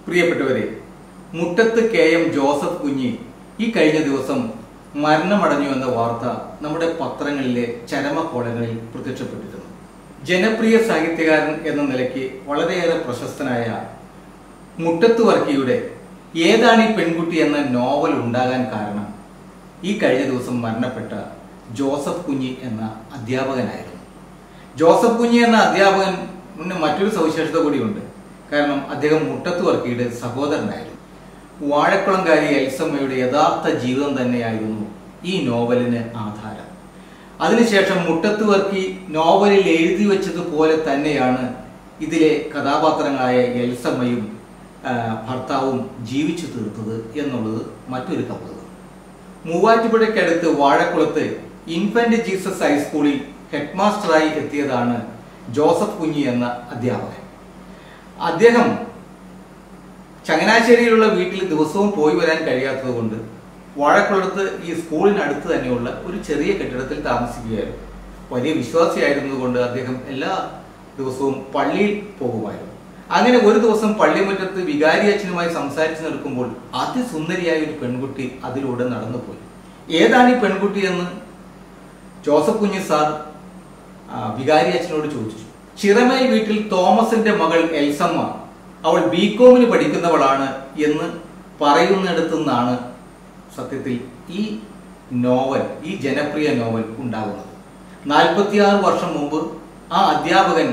പ്രിയപ്പെട്ടവരെ മുട്ടത്ത് K M Joseph കുഞ്ഞി ഈ കഴിഞ്ഞ ദിവസം മരണമടഞ്ഞു എന്ന വാർത്ത നമ്മുടെ പത്രങ്ങളിലെ ചരമക്കോളങ്ങളിൽ പ്രത്യക്ഷപ്പെട്ടിരുന്നു ജനപ്രിയ സാഹിത്യകാരൻ എന്ന നിലയ്ക്ക് വളരെയേറെ പ്രശസ്തനായ മുട്ടത്ത് വർക്കിയുടെ ഏതാണ് ഈ പെൺകുട്ടി എന്ന നോവൽ ഉണ്ടാകാൻ കാരണം ഈ കഴിഞ്ഞ ദിവസം മരണപ്പെട്ട ജോസഫ് കുഞ്ഞി എന്ന അധ്യാപകനായിരുന്നു ജോസഫ് കുഞ്ഞി എന്ന അധ്യാപകന് മറ്റൊരു സവിശേഷത കൂടിയുണ്ട് കാരണം അദ്ദേഹം മുട്ടത്ത് വർക്കിയുടെ സഹോദരനായിരുന്നു വാഴക്കുളംകാരി എൽസമ്മയുടെ യഥാർത്ഥ ജീവിതം തന്നെയായിരുന്നു ഈ നോവലിന് ആധാരം അതിനുശേഷം മുട്ടത്ത് വർക്കി നോവലിൽ എഴുതി വെച്ചതുപോലെ തന്നെയാണ് ഇതിലെ കഥാപാത്രങ്ങളായ എൽസമ്മയും ആ, ഭർത്താവും ജീവിച്ചു തീർത്തത് എന്നുള്ളത് മറ്റൊരു കൗതുകം മൂവാറ്റുപുഴയ്ക്കടുത്ത് വാഴക്കുളത്ത് ഇൻഫന്റ് ജീസസ് ഹൈസ്കൂളിൽ ഹെഡ് മാസ്റ്ററായി എത്തിയതാണ് ജോസഫ് കുഞ്ഞി എന്ന അധ്യാപകൻ അദ്ദേഹം ചങ്ങനാശ്ശേരിയിലുള്ള വീട്ടിൽ ദിവസവും പോയി വരാൻ കഴിയാത്തത് കൊണ്ട് വാഴക്കുളത്ത് ഈ സ്കൂളിനടുത്ത് തന്നെയുള്ള ഒരു ചെറിയ കെട്ടിടത്തിൽ താമസിക്കുകയായിരുന്നു വലിയ വിശ്വാസിയായിരുന്നതുകൊണ്ട് അദ്ദേഹം എല്ലാ ദിവസവും പള്ളിയിൽ പോകുമായിരുന്നു അങ്ങനെ ഒരു ദിവസം പള്ളിമുറ്റത്ത് വികാരി അച്ഛനുമായി സംസാരിച്ചു നിൽക്കുമ്പോൾ അതിസുന്ദരിയായ ഒരു പെൺകുട്ടി അതിലൂടെ നടന്നുപോയി ഏതാണ് ഈ പെൺകുട്ടി എന്ന് ജോസഫ് കുഞ്ഞി സാർ ആ, വികാരി അച്ഛനോട് ചോദിച്ചു ചിറമേൽ വീട്ടിൽ തോമസിന്റെ മകൾ എൽസമ്മ അവൾ ബികോമിന് പഠിക്കുന്നവളാണ് എന്ന് പറയുന്നിടത്തു നിന്നാണ് സത്യത്തിൽ ഈ നോവൽ ഈ ജനപ്രിയ നോവൽ ഉണ്ടാകുന്നത് നാൽപ്പത്തിയാറ് വർഷം മുമ്പ് ആ അധ്യാപകൻ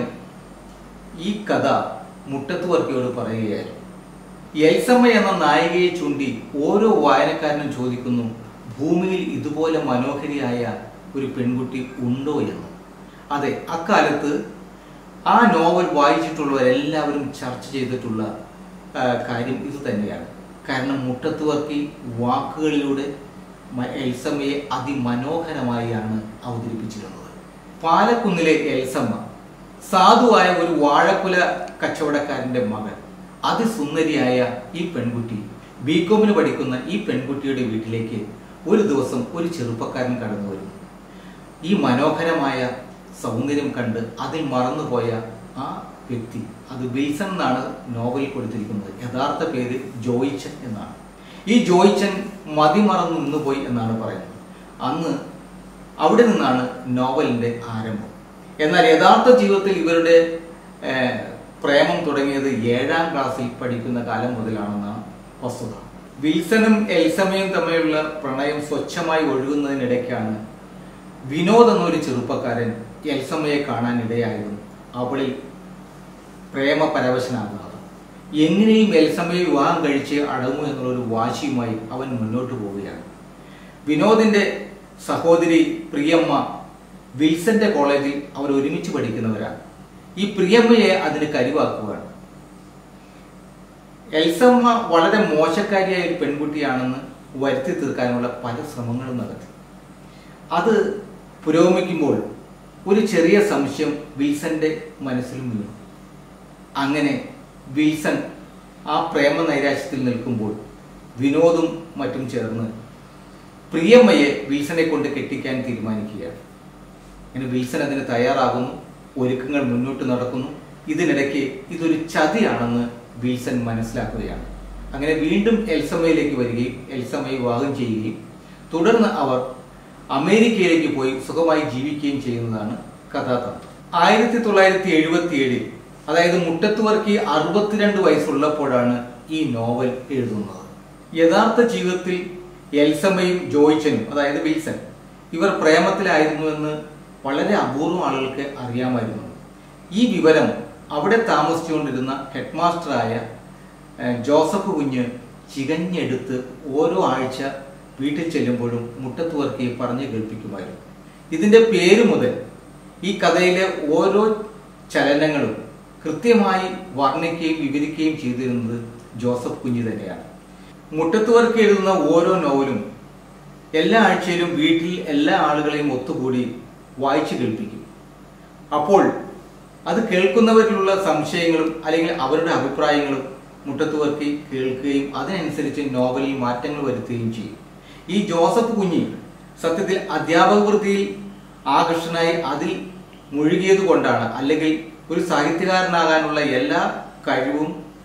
ഈ കഥ മുട്ടത്ത് വർക്കിയോട് പറയുകയായിരുന്നു എൽസമ്മ എന്ന നായികയെ ചൂണ്ടി ഓരോ വായനക്കാരനും ചോദിക്കുന്നു ഭൂമിയിൽ ഇതുപോലെ മനോഹരിയായ ഒരു പെൺകുട്ടി ഉണ്ടോ എന്ന് അതെ അക്കാലത്ത് ആ നോവൽ വായിച്ചിട്ടുള്ളവരെല്ലാവരും ചർച്ച ചെയ്തിട്ടുള്ള ആ, കാര്യം ഇത് തന്നെയാണ് കാരണം മുട്ടത്ത് വർക്കി വാക്കുകളിലൂടെ മ- എൽസമ്മയെ അതിമനോഹരമായാണ് അവതരിപ്പിച്ചിരുന്നത് പാലക്കുന്നിലെ എൽസമ്മ സാധുവായ ഒരു വാഴക്കുല കച്ചവടക്കാരന്റെ മകൾ അതിസുന്ദരിയായ ഈ പെൺകുട്ടി ബികോമിന് പഠിക്കുന്ന ഈ പെൺകുട്ടിയുടെ വീട്ടിലേക്ക് ഒരു ദിവസം ഒരു ചെറുപ്പക്കാരൻ കടന്നു വരുന്നു ഈ മനോഹരമായ സൗന്ദര്യം കണ്ട് അതിൽ മറന്നുപോയ ആ വ്യക്തി അത് വിൽസൺ എന്നാണ് നോവലിൽ കൊടുത്തിരിക്കുന്നത് യഥാർത്ഥ പേര് ജോയിച്ചൻ എന്നാണ് ഈ ജോയിച്ചൻ മതിമറന്നു നിന്നുപോയി എന്നാണ് പറയുന്നത് അന്ന് അവിടെ നിന്നാണ് നോവലിന്റെ ആരംഭം എന്നാൽ യഥാർത്ഥ ജീവിതത്തിൽ ഇവരുടെ ഏർ, പ്രേമം തുടങ്ങിയത് ഏഴാം ക്ലാസ്സിൽ പഠിക്കുന്ന കാലം മുതലാണെന്നാണ് വസ്തുത വിൽസണും എൽസമയും തമ്മിലുള്ള പ്രണയം സ്വച്ഛമായി ഒഴുകുന്നതിനിടയ്ക്കാണ് വിനോദ് എന്നൊരു ചെറുപ്പക്കാരൻ എൽസമ്മയെ കാണാൻ ഇടയായിരുന്നു അവളിൽ പ്രേമപരവശനാകുന്നത് എങ്ങനെയും എൽസമ്മയെ വിവാഹം കഴിച്ച് അടങ്ങൂ എന്നുള്ളൊരു വാശിയുമായി അവൻ മുന്നോട്ട് പോവുകയാണ് വിനോദിന്റെ സഹോദരി പ്രിയമ്മ വിൽസന്റെ കോളേജിൽ അവർ ഒരുമിച്ച് പഠിക്കുന്നവരാണ് ഈ പ്രിയമ്മയെ അതിന് കരുവാക്കുകയാണ് എൽസമ്മ വളരെ മോശക്കാരിയായ ഒരു പെൺകുട്ടിയാണെന്ന് വരുത്തി തീർക്കാനുള്ള പല ശ്രമങ്ങളും നടത്തി അത് പുരോഗമിക്കുമ്പോൾ ഒരു ചെറിയ സംശയം വിൽസന്റെ മനസ്സിലും വീണു അങ്ങനെ വിൽസൺ ആ പ്രേമ നൈരാശ്യത്തിൽ നിൽക്കുമ്പോൾ വിനോദും മറ്റും ചേർന്ന് പ്രിയമ്മയെ വിൽസനെ കൊണ്ട് കെട്ടിക്കാൻ തീരുമാനിക്കുകയാണ് അങ്ങനെ വിൽസൺ അതിന് തയ്യാറാകുന്നു ഒരുക്കങ്ങൾ മുന്നോട്ട് നടക്കുന്നു ഇതിനിടയ്ക്ക് ഇതൊരു ചതിയാണെന്ന് വിൽസൺ മനസ്സിലാക്കുകയാണ് അങ്ങനെ വീണ്ടും എൽസമ്മയിലേക്ക് വരികയും എൽസമ്മയെ വിവാഹം ചെയ്യുകയും തുടർന്ന് അവർ അമേരിക്കയിലേക്ക് പോയി സുഖമായി ജീവിക്കുകയും ചെയ്യുന്നതാണ് കഥാതന്ത്രം ആയിരത്തി തൊള്ളായിരത്തി എഴുപത്തി ഏഴിൽ അതായത് മുട്ടത്തുവർക്കി അറുപത്തിരണ്ട് വയസ്സുള്ളപ്പോഴാണ് ഈ നോവൽ എഴുതുന്നത് യഥാർത്ഥ ജീവിതത്തിൽ എൽസമ്മയും ജോയിച്ചനും അതായത് വിൽസൺ ഇവർ പ്രേമത്തിലായിരുന്നുവെന്ന് വളരെ അപൂർവം ആളുകൾക്ക് അറിയാമായിരുന്നു ഈ വിവരം അവിടെ താമസിച്ചുകൊണ്ടിരുന്ന ഹെഡ് മാസ്റ്ററായ ഏഹ്, ജോസഫ് കുഞ്ഞ് ചികഞ്ഞെടുത്ത് ഓരോ ആഴ്ച വീട്ടിൽ ചെല്ലുമ്പോഴും മുട്ടത്ത് വർക്കിയെ പറഞ്ഞു കേൾപ്പിക്കുമായിരുന്നു ഇതിന്റെ പേര് മുതൽ ഈ കഥയിലെ ഓരോ ചലനങ്ങളും കൃത്യമായി വർണ്ണിക്കുകയും വിവരിക്കുകയും ചെയ്തിരുന്നത് ജോസഫ് കുഞ്ഞ് തന്നെയാണ് മുട്ടത്ത് വർക്കി എഴുതുന്ന ഓരോ നോവലും എല്ലാ ആഴ്ചയിലും വീട്ടിൽ എല്ലാ ആളുകളെയും ഒത്തുകൂടി വായിച്ചു കേൾപ്പിക്കും അപ്പോൾ അത് കേൾക്കുന്നവരിലുള്ള സംശയങ്ങളും അല്ലെങ്കിൽ അവരുടെ അഭിപ്രായങ്ങളും മുട്ടത്തുവർക്കി കേൾക്കുകയും അതിനനുസരിച്ച് നോവലിൽ മാറ്റങ്ങൾ വരുത്തുകയും ചെയ്യും ഈ ജോസഫ് കുഞ്ഞി സത്യത്തിൽ അധ്യാപക വൃത്തിയിൽ ആകർഷനായി അതിൽ മുഴുകിയത് കൊണ്ടാണ് അല്ലെങ്കിൽ ഒരു സാഹിത്യകാരനാകാനുള്ള എല്ലാ കഴിവും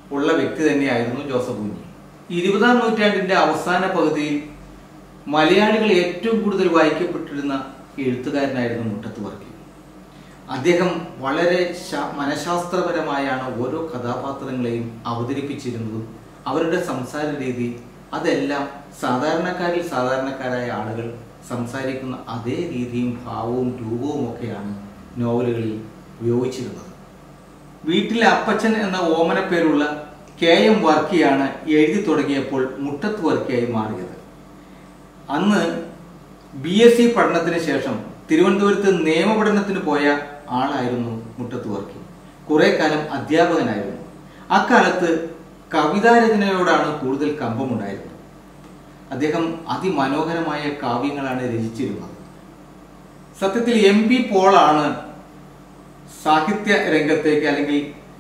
ഉള്ള വ്യക്തി തന്നെയായിരുന്നു ജോസഫ് കുഞ്ഞി ഇരുപതാം നൂറ്റാണ്ടിന്റെ അവസാന പകുതിയിൽ മലയാളികൾ ഏറ്റവും കൂടുതൽ വായിക്കപ്പെട്ടിരുന്ന എഴുത്തുകാരനായിരുന്നു മുട്ടത്ത് വർക്കി അദ്ദേഹം വളരെ ശാ- മനഃശാസ്ത്രപരമായാണ് ഓരോ കഥാപാത്രങ്ങളെയും അവതരിപ്പിച്ചിരുന്നതും അവരുടെ സംസാര രീതി അതെല്ലാം സാധാരണക്കാരിൽ സാധാരണക്കാരായ ആളുകൾ സംസാരിക്കുന്ന അതേ രീതിയും ഭാവവും രൂപവും ഒക്കെയാണ് നോവലുകളിൽ ഉപയോഗിച്ചിരുന്നത് വീട്ടിലെ അപ്പച്ചൻ എന്ന ഓമന പേരുള്ള കെ എം വർക്കിയാണ് എഴുതി തുടങ്ങിയപ്പോൾ മുട്ടത്ത് വർക്കിയായി മാറിയത് അന്ന് ബി എസ് സി പഠനത്തിന് ശേഷം തിരുവനന്തപുരത്ത് നിയമപഠനത്തിന് പോയ ആളായിരുന്നു മുട്ടത്ത് വർക്കി കുറെ കാലം അധ്യാപകനായിരുന്നു അക്കാലത്ത് കവിതാരചനയോടാണ് കൂടുതൽ കമ്പമുണ്ടായിരുന്നത് അദ്ദേഹം അതിമനോഹരമായ കാവ്യങ്ങളാണ് രചിച്ചിരുന്നത് സത്യത്തിൽ എം പി പോളാണ് സാഹിത്യ രംഗത്തേക്ക് അല്ലെങ്കിൽ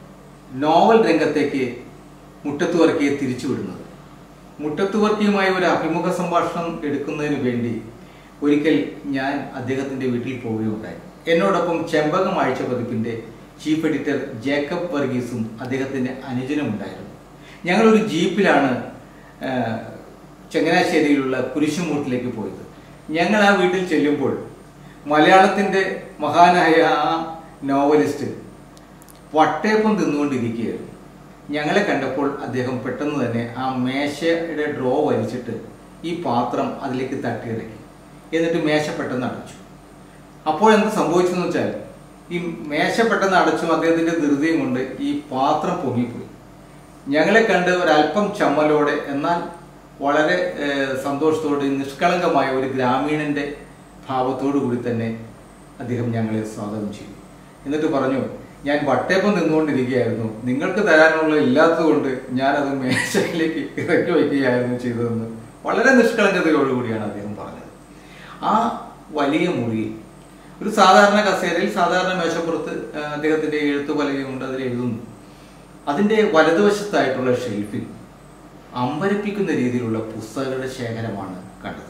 നോവൽ രംഗത്തേക്ക് മുട്ടത്ത് വർക്കിയെ തിരിച്ചുവിടുന്നത് മുട്ടത്ത് വർക്കിയുമായി ഒരു അഭിമുഖ സംഭാഷണം എടുക്കുന്നതിന് വേണ്ടി ഒരിക്കൽ ഞാൻ അദ്ദേഹത്തിന്റെ വീട്ടിൽ പോവുകയുണ്ടായി എന്നോടൊപ്പം ചെമ്പകം ആഴ്ച പതിപ്പിന്റെ ചീഫ് എഡിറ്റർ ജേക്കബ് വർഗീസും അദ്ദേഹത്തിന്റെ അനുജനും ഉണ്ടായിരുന്നു ഞങ്ങളൊരു ജീപ്പിലാണ് ആ, ചങ്ങനാശ്ശേരിയിലുള്ള കുരിശുമൂട്ടിലേക്ക് പോയത് ഞങ്ങൾ ആ വീട്ടിൽ ചെല്ലുമ്പോൾ മലയാളത്തിന്റെ മഹാനായ ആ നോവലിസ്റ്റ് വട്ടയപ്പം തിന്നുകൊണ്ടിരിക്കുകയായിരുന്നു ഞങ്ങളെ കണ്ടപ്പോൾ അദ്ദേഹം പെട്ടെന്ന് തന്നെ ആ മേശയുടെ ഡ്രോ വലിച്ചിട്ട് ഈ പാത്രം അതിലേക്ക് തട്ടിയിറക്കി എന്നിട്ട് മേശ പെട്ടെന്ന് അടച്ചു അപ്പോൾ എന്ത് സംഭവിച്ചെന്ന് വെച്ചാൽ ഈ മേശ പെട്ടെന്ന് അടച്ചു അദ്ദേഹത്തിന്റെ ധൃതിയും കൊണ്ട് ഈ പാത്രം പൊങ്ങിപ്പോയി ഞങ്ങളെ കണ്ട് ഒരല്പം ചമ്മലോടെ എന്നാൽ വളരെ ഏഹ്, സന്തോഷത്തോടെ നിഷ്കളങ്കമായ ഒരു ഗ്രാമീണന്റെ ഭാവത്തോടു കൂടി തന്നെ അദ്ദേഹം ഞങ്ങളെ സ്വാഗതം ചെയ്തു എന്നിട്ട് പറഞ്ഞു ഞാൻ വട്ടയപ്പം നിന്നുകൊണ്ടിരിക്കുകയായിരുന്നു നിങ്ങൾക്ക് തരാനുള്ള ഇല്ലാത്തതുകൊണ്ട് ഞാനത് മേശയിലേക്ക് ഇറക്കി വയ്ക്കുകയായിരുന്നു ചെയ്തതെന്ന് വളരെ നിഷ്കളങ്കതയോടുകൂടിയാണ് അദ്ദേഹം പറഞ്ഞത് ആ വലിയ മുറിയിൽ ഒരു സാധാരണ കസേരയിൽ സാധാരണ മേശപ്പുറത്ത് ആ, അദ്ദേഹത്തിന്റെ എഴുത്തു പലകയുണ്ട് അതിൽ എഴുതുന്നു അതിന്റെ വലതുവശത്തായിട്ടുള്ള ഷെൽഫിൽ അമ്പരപ്പിക്കുന്ന രീതിയിലുള്ള പുസ്തകങ്ങളുടെ ശേഖരമാണ് കണ്ടത്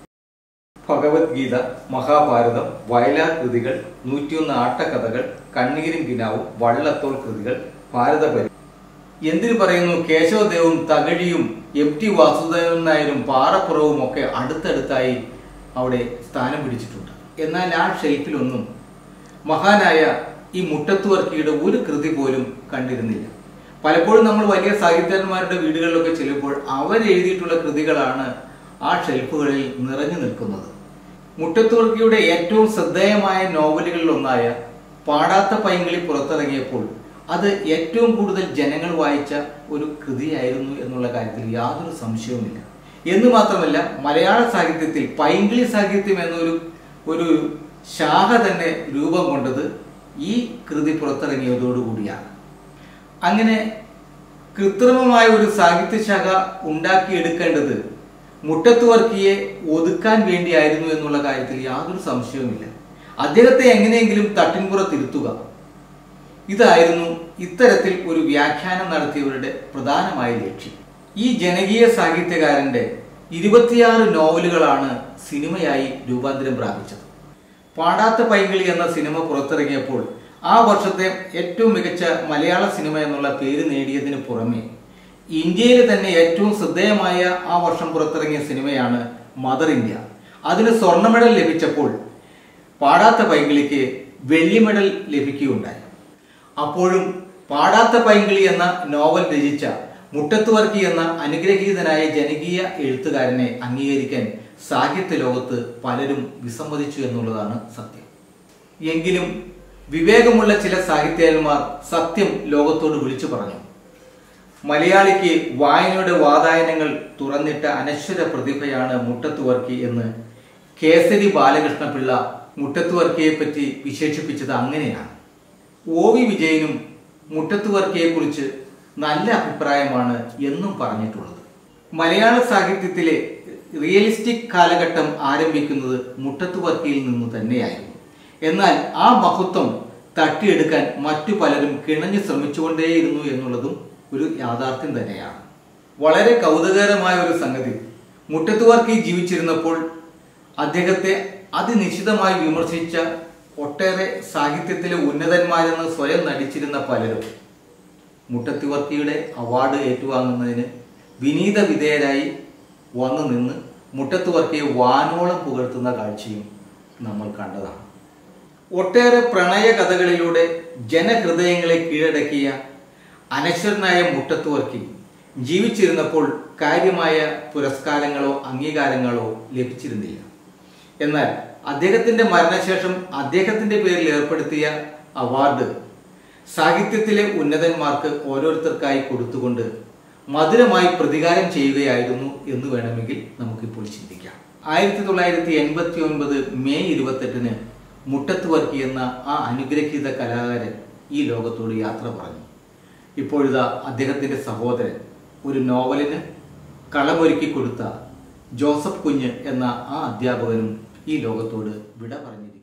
ഭഗവത്ഗീത മഹാഭാരതം വയലാർ കൃതികൾ നൂറ്റിയൊന്ന് ആട്ടക്കഥകൾ കണ്ണീരും കിനാവും വള്ളത്തോൾ കൃതികൾ ഭാരതപരി എന്തിനു പറയുന്നു കേശവദേവും തകഴിയും എം ടി വാസുദേവൻ നായരും പാറപ്പുറവും ഒക്കെ അടുത്തടുത്തായി അവിടെ സ്ഥാനം പിടിച്ചിട്ടുണ്ട് എന്നാൽ ആ ഷെൽഫിലൊന്നും മഹാനായ ഈ മുട്ടത്തുവർക്കിയുടെ ഒരു കൃതി പോലും കണ്ടിരുന്നില്ല പലപ്പോഴും നമ്മൾ വലിയ സാഹിത്യന്മാരുടെ വീടുകളിലൊക്കെ ചെല്ലുമ്പോൾ അവരെഴുതിയിട്ടുള്ള കൃതികളാണ് ആ ഷെൽഫുകളിൽ നിറഞ്ഞു നിൽക്കുന്നത് മുട്ടത്തുവർക്കിയുടെ ഏറ്റവും ശ്രദ്ധേയമായ നോവലുകളിൽ ഒന്നായ പാടാത്ത പൈങ്കിളി പുറത്തിറങ്ങിയപ്പോൾ അത് ഏറ്റവും കൂടുതൽ ജനങ്ങൾ വായിച്ച ഒരു കൃതിയായിരുന്നു എന്നുള്ള കാര്യത്തിൽ യാതൊരു സംശയവുമില്ല എന്ന് മാത്രമല്ല മലയാള സാഹിത്യത്തിൽ പൈങ്കിളി സാഹിത്യം എന്നൊരു ഒരു ശാഖ തന്നെ രൂപം കൊണ്ടത് ഈ കൃതി പുറത്തിറങ്ങിയതോടുകൂടിയാണ് അങ്ങനെ കൃത്രിമമായ ഒരു സാഹിത്യശാഖ ഉണ്ടാക്കിയെടുക്കേണ്ടത് മുട്ടത്തുവർക്കിയെ ഒതുക്കാൻ വേണ്ടിയായിരുന്നു എന്നുള്ള കാര്യത്തിൽ യാതൊരു സംശയവുമില്ല അദ്ദേഹത്തെ എങ്ങനെയെങ്കിലും തട്ടിൻപുറത്തിരുത്തുക ഇതായിരുന്നു ഇത്തരത്തിൽ ഒരു വ്യാഖ്യാനം നടത്തിയവരുടെ പ്രധാനമായ ലക്ഷ്യം ഈ ജനകീയ സാഹിത്യകാരന്റെ ഇരുപത്തിയാറ് നോവലുകളാണ് സിനിമയായി രൂപാന്തരം പ്രാപിച്ചത് പാടാത്ത പൈങ്കിളി എന്ന സിനിമ പുറത്തിറങ്ങിയപ്പോൾ ആ വർഷത്തെ ഏറ്റവും മികച്ച മലയാള സിനിമ എന്നുള്ള പേര് നേടിയതിനു പുറമെ ഇന്ത്യയിൽ തന്നെ ഏറ്റവും ശ്രദ്ധേയമായ ആ വർഷം പുറത്തിറങ്ങിയ സിനിമയാണ് മദർ ഇന്ത്യ അതിന് സ്വർണ്ണ മെഡൽ ലഭിച്ചപ്പോൾ പാടാത്ത പൈങ്കിളിക്ക് വെള്ളി മെഡൽ ലഭിക്കുകയുണ്ടായി അപ്പോഴും പാടാത്ത പൈങ്കിളി എന്ന നോവൽ രചിച്ച മുട്ടത്തുവർക്കി എന്ന അനുഗ്രഹീതനായ ജനകീയ എഴുത്തുകാരനെ അംഗീകരിക്കാൻ സാഹിത്യ ലോകത്ത് പലരും വിസമ്മതിച്ചു എന്നുള്ളതാണ് സത്യം എങ്കിലും വിവേകമുള്ള ചില സാഹിത്യകാരന്മാർ സത്യം ലോകത്തോട് വിളിച്ചു പറഞ്ഞു മലയാളിക്ക് വായനയുടെ വാതായനങ്ങൾ തുറന്നിട്ട അനശ്വര പ്രതിഭയാണ് മുട്ടത്തുവർക്കി എന്ന് കേസരി ബാലകൃഷ്ണപിള്ള മുട്ടത്തുവർക്കിയെ പറ്റി വിശേഷിപ്പിച്ചത് അങ്ങനെയാണ് ഒ വി വിജയനും മുട്ടത്തുവർക്കിയെ കുറിച്ച് നല്ല അഭിപ്രായമാണ് എന്നും പറഞ്ഞിട്ടുള്ളത് മലയാള സാഹിത്യത്തിലെ റിയലിസ്റ്റിക് കാലഘട്ടം ആരംഭിക്കുന്നത് മുട്ടത്തുവർക്കിയിൽ നിന്ന് തന്നെയായിരുന്നു എന്നാൽ ആ മഹത്വം തട്ടിയെടുക്കാൻ മറ്റു പലരും കിണഞ്ഞു ശ്രമിച്ചുകൊണ്ടേയിരുന്നു എന്നുള്ളതും ഒരു യാഥാർത്ഥ്യം തന്നെയാണ് വളരെ കൗതുകകരമായ ഒരു സംഗതി മുട്ടത്തുവർക്കി ജീവിച്ചിരുന്നപ്പോൾ അദ്ദേഹത്തെ അതിനിശ്ചിതമായി വിമർശിച്ച ഒട്ടേറെ സാഹിത്യത്തിലെ ഉന്നതന്മാരെന്ന് സ്വയം നടിച്ചിരുന്ന പലരും മുട്ടത്തിവർക്കിയുടെ അവാർഡ് ഏറ്റുവാങ്ങുന്നതിന് വിനീത വിധേയരായി വന്നു നിന്ന് മുട്ടത്തുവർക്കിയെ വാനോളം പുകഴ്ത്തുന്ന കാഴ്ചയും നമ്മൾ കണ്ടതാണ് ഒട്ടേറെ പ്രണയ കഥകളിലൂടെ ജനഹൃദയങ്ങളെ കീഴടക്കിയ അനശ്വരനായ മുട്ടത്തുവർക്കി ജീവിച്ചിരുന്നപ്പോൾ കാര്യമായ പുരസ്കാരങ്ങളോ അംഗീകാരങ്ങളോ ലഭിച്ചിരുന്നില്ല എന്നാൽ അദ്ദേഹത്തിന്റെ മരണശേഷം അദ്ദേഹത്തിന്റെ പേരിൽ ഏർപ്പെടുത്തിയ അവാർഡ് സാഹിത്യത്തിലെ ഉന്നതന്മാർക്ക് ഓരോരുത്തർക്കായി കൊടുത്തുകൊണ്ട് മധുരമായി പ്രതികാരം ചെയ്യുകയായിരുന്നു എന്ന് വേണമെങ്കിൽ നമുക്കിപ്പോൾ ചിന്തിക്കാം ആയിരത്തി തൊള്ളായിരത്തി എൺപത്തി ഒൻപത് മെയ് ഇരുപത്തെട്ടിന് മുട്ടത്ത് വർക്കി എന്ന ആ അനുഗ്രഹീത കലാകാരൻ ഈ ലോകത്തോട് യാത്ര പറഞ്ഞു ഇപ്പോഴിതാ അദ്ദേഹത്തിന്റെ സഹോദരൻ ഒരു നോവലിന് കളമൊരുക്കി കൊടുത്ത ജോസഫ് കുഞ്ഞ് എന്ന ആ അധ്യാപകനും ഈ ലോകത്തോട് വിട പറഞ്ഞു